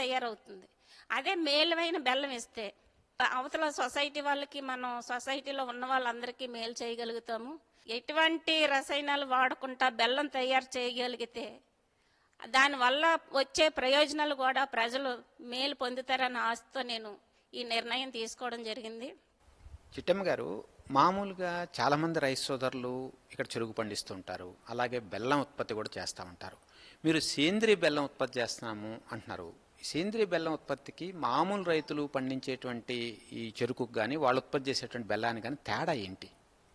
తయారవుతుంది అదే మేలమైన బెల్లం ఇస్తే అవతల సొసైటీ వాళ్ళకి మనం సొసైటీలో ఉన్న వాళ్ళందరికీ మేలు చేయగలుగుతాము ఎటువంటి రసాయనాలు వాడకుండా బెల్లం తయారు చేయగలిగితే దానివల్ల వచ్చే ప్రయోజనాలు కూడా ప్రజలు మేలు పొందుతారన్న ఆశతో నేను ఈ నిర్ణయం తీసుకోవడం జరిగింది చిట్టమ్మ గారు మామూలుగా చాలామంది రైస్ సోదరులు ఇక్కడ చెరుకు పండిస్తుంటారు అలాగే బెల్లం ఉత్పత్తి కూడా చేస్తూ ఉంటారు మీరు సేంద్రియ బెల్లం ఉత్పత్తి చేస్తున్నాము అంటున్నారు ఈ సేంద్రియ బెల్లం ఉత్పత్తికి మామూలు రైతులు పండించేటువంటి ఈ చెరుకుకు కానీ వాళ్ళు ఉత్పత్తి చేసేటువంటి బెల్లానికి కానీ తేడా ఏంటి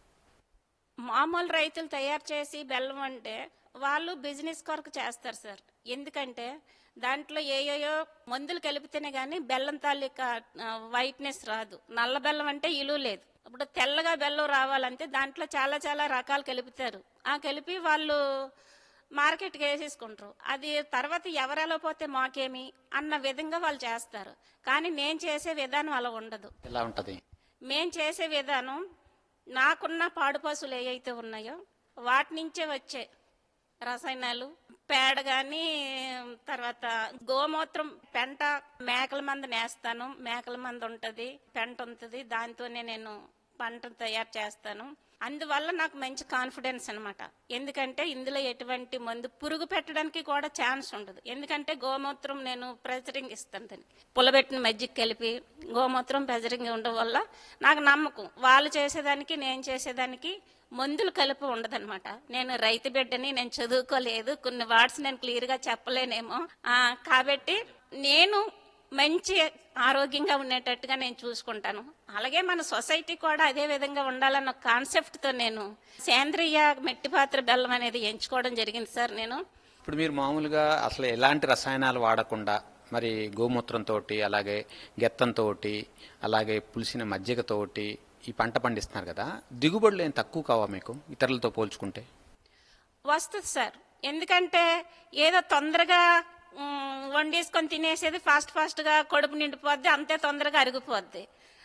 మామూలు రైతులు తయారు చేసి బెల్లం అంటే వాళ్ళు బిజినెస్ కొరకు చేస్తారు సార్ ఎందుకంటే దాంట్లో ఏయోయో మందులు కలిపితేనే కానీ బెల్లం తాలూకా వైట్నెస్ రాదు నల్ల బెల్లం అంటే ఇలువ లేదు ఇప్పుడు తెల్లగా బెల్లం రావాలంటే దాంట్లో చాలా చాలా రకాలు కలుపుతారు ఆ కలిపి వాళ్ళు మార్కెట్కి వేసేసుకుంటారు అది తర్వాత ఎవరెలా పోతే మాకేమి అన్న విధంగా వాళ్ళు చేస్తారు కానీ నేను చేసే విధానం అలా ఉండదు ఎలా ఉంటుంది మేం చేసే విధానం నాకున్న పాడు పశువులు ఏవైతే ఉన్నాయో వాటి నుంచే వచ్చే రసాయనాలు పేడ కానీ తర్వాత గోమూత్రం పెంట మేకల మంద నేస్తాను మేకల మంద ఉంటుంది పెంట ఉంటుంది దాంతోనే నేను పంట తయారు చేస్తాను అందువల్ల నాకు మంచి కాన్ఫిడెన్స్ అనమాట ఎందుకంటే ఇందులో ఎటువంటి మందు పురుగు పెట్టడానికి కూడా ఛాన్స్ ఉండదు ఎందుకంటే గోమూత్రం నేను ప్రెజరింగ్ ఇస్తాను దానికి పులబెట్టిన మజ్జిగ కలిపి గోమూత్రం ప్రెజరింగ్ ఉండడం వల్ల నాకు నమ్మకం వాళ్ళు చేసేదానికి నేను చేసేదానికి మందులు కలిపి ఉండదన్నమాట నేను రైతు బిడ్డని నేను చదువుకోలేదు కొన్ని వర్డ్స్ నేను క్లియర్గా చెప్పలేనేమో ఆ, కాబట్టి నేను మంచి ఆరోగ్యంగా ఉండేటట్టుగా నేను చూసుకుంటాను అలాగే మన సొసైటీ కూడా అదే విధంగా ఉండాలన్న కాన్సెప్ట్తో నేను సేంద్రియ మెట్టి పాత్ర బెల్లం అనేది ఎంచుకోవడం జరిగింది సార్ నేను ఇప్పుడు మీరు మామూలుగా అసలు ఎలాంటి రసాయనాలు వాడకుండా మరి గోమూత్రంతో అలాగే గెత్తంతో అలాగే పులిసిన మజ్జిగతోటి ఈ పంట పండిస్తున్నారు కదా దిగుబడులు ఏం తక్కువ కావా మీకు ఇతరులతో పోల్చుకుంటే వస్తుంది సార్ ఎందుకంటే ఏదో తొందరగా మ్, వండేసుకొని తినేసేది ఫాస్ట్ ఫాస్ట్గా కడుపు నిండిపోద్ది అంతే తొందరగా అరిగిపోద్ది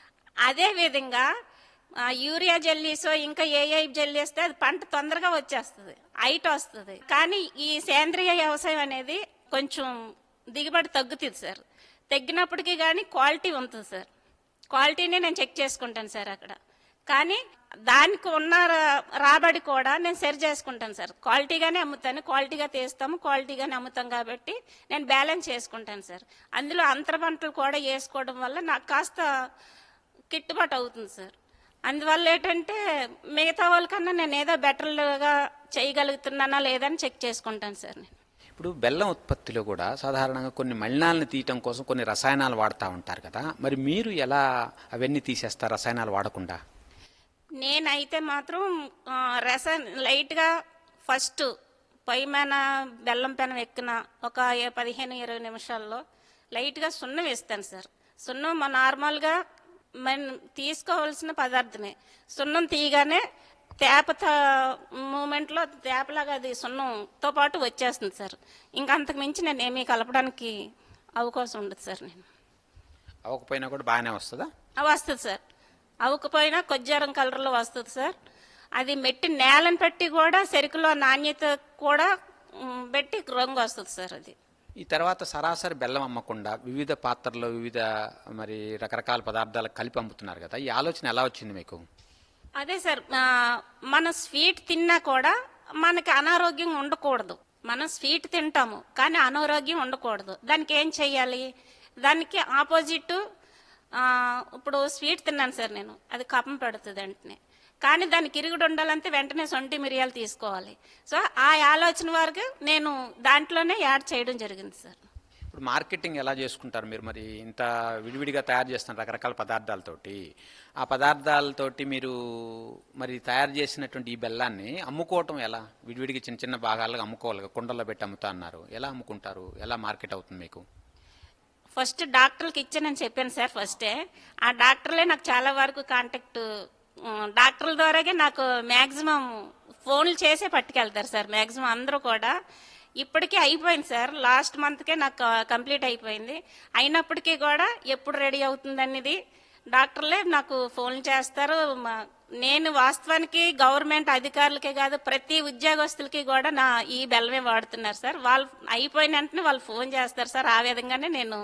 అదే విధంగా ఆ, యూరియా జల్లీసో ఇంకా ఏ ఏ జల్లి వేస్తే అది పంట తొందరగా వచ్చేస్తుంది హైట్ వస్తుంది కానీ ఈ సేంద్రియ వ్యవసాయం అనేది కొంచెం దిగుబడి తగ్గుతుంది సార్ తగ్గినప్పటికీ కానీ క్వాలిటీ ఉంటుంది సార్ క్వాలిటీని నేను చెక్ చేసుకుంటాను సార్ అక్కడ కానీ దానికి ఉన్న రా- రాబడి కూడా నేను సరి చేసుకుంటాను సార్ క్వాలిటీగానే అమ్ముతాను క్వాలిటీగా తీస్తాము క్వాలిటీగానే అమ్ముతాం కాబట్టి నేను బ్యాలెన్స్ చేసుకుంటాను సార్ అందులో అంతర పంటలు కూడా వేసుకోవడం వల్ల నాకు కాస్త గిట్టుబాటు అవుతుంది సార్ అందువల్ల ఏంటంటే మిగతా వాళ్ళకన్నా నేను ఏదో బెటర్గా చేయగలుగుతున్నానా లేదని చెక్ చేసుకుంటాను సార్ నేను ఇప్పుడు బెల్లం ఉత్పత్తిలో కూడా సాధారణంగా కొన్ని మలినాలను తీయటం కోసం కొన్ని రసాయనాలు వాడుతూ ఉంటారు కదా మరి మీరు ఎలా అవన్నీ తీసేస్తారు రసాయనాలు వాడకుండా నేనైతే మాత్రం ఆ, రస లైట్గా ఫస్ట్ పొయ్యి మీద బెల్లం పెనం ఎక్కిన ఒక ఏ- పదిహేను ఇరవై నిమిషాల్లో లైట్గా సున్నం వేస్తాను సార్ సున్నం మా నార్మల్గా మనం తీసుకోవాల్సిన పదార్థమే సున్నం తీయగానే తేప మూమెంట్లో తేపలాగా అది సున్నంతో పాటు వచ్చేస్తుంది సార్ ఇంకా అంతకు మించి నేను ఏమీ కలపడానికి అవకాశం ఉండదు సార్ నేను అవ్వకపోయినా కూడా బాగానే వస్తుందా ఆ, వస్తుంది సార్ అవ్వకపోయినా కొజ్జారం కలర్లో వస్తుంది సార్ అది మెట్టి నేలను పెట్టి కూడా చెరుకులో నాణ్యత కూడా మ్, పెట్టి రంగు వస్తుంది సార్ అది ఈ తర్వాత సరాసరి బెల్లం అమ్మకుండా వివిధ పాత్రల్లో వివిధ మరి రకరకాల పదార్థాలు కలిపి అమ్ముతున్నారు కదా ఈ ఆలోచన ఎలా వచ్చింది మీకు అదే సార్ ఆ, మన స్వీట్ తిన్నా కూడా మనకి అనారోగ్యం ఉండకూడదు మనం స్వీట్ తింటాము కానీ అనారోగ్యం ఉండకూడదు దానికి ఏం చెయ్యాలి దానికి ఆపోజిట్ ఇప్పుడు స్వీట్ తిన్నాను సార్ నేను అది కపం పెడుతుంది వెంటనే కానీ దానికి ఇరుగుడు ఉండాలంటే వెంటనే సొంటి మిరియాలు తీసుకోవాలి సో ఆ ఆలోచన వరకు నేను దాంట్లోనే యాడ్ చేయడం జరిగింది సార్ ఇప్పుడు మార్కెటింగ్ ఎలా చేసుకుంటారు మీరు మరి ఇంత విడివిడిగా తయారు చేస్తున్నారు రకరకాల పదార్థాలతోటి ఆ పదార్థాలతోటి మీరు మరి తయారు చేసినటువంటి ఈ బెల్లాన్ని అమ్ముకోవటం ఎలా విడివిడిగా చిన్న చిన్న భాగాలుగా అమ్ముకోవాలి కదా, కుండల్లో పెట్టి అమ్ముతా అన్నారు ఎలా అమ్ముకుంటారు ఎలా మార్కెట్ అవుతుంది మీకు ఫస్ట్ డాక్టర్కి ఇచ్చానని చెప్పాను సార్ ఫస్టే ఆ డాక్టర్లే నాకు చాలా వరకు కాంటాక్ట్ ఉమ్, డాక్టర్ల ద్వారాగే నాకు మ్యాక్సిమం ఫోన్లు చేసే పట్టుకెళ్తారు సార్ మ్యాక్సిమం అందరూ కూడా ఇప్పటికే అయిపోయింది సార్ లాస్ట్ మంత్కే నాకు కంప్లీట్ అయిపోయింది అయినప్పటికీ కూడా ఎప్పుడు రెడీ అవుతుంది అనేది డాక్టర్లే నాకు ఫోన్ చేస్తారు మా- నేను వాస్తవానికి గవర్నమెంట్ అధికారులకే కాదు ప్రతి ఉద్యోగస్తులకి కూడా నా ఈ బెల్లమే వాడుతున్నారు సార్ వాళ్ళు అయిపోయిన వెంటనే వాళ్ళు ఫోన్ చేస్తారు సార్ ఆ విధంగానే నేను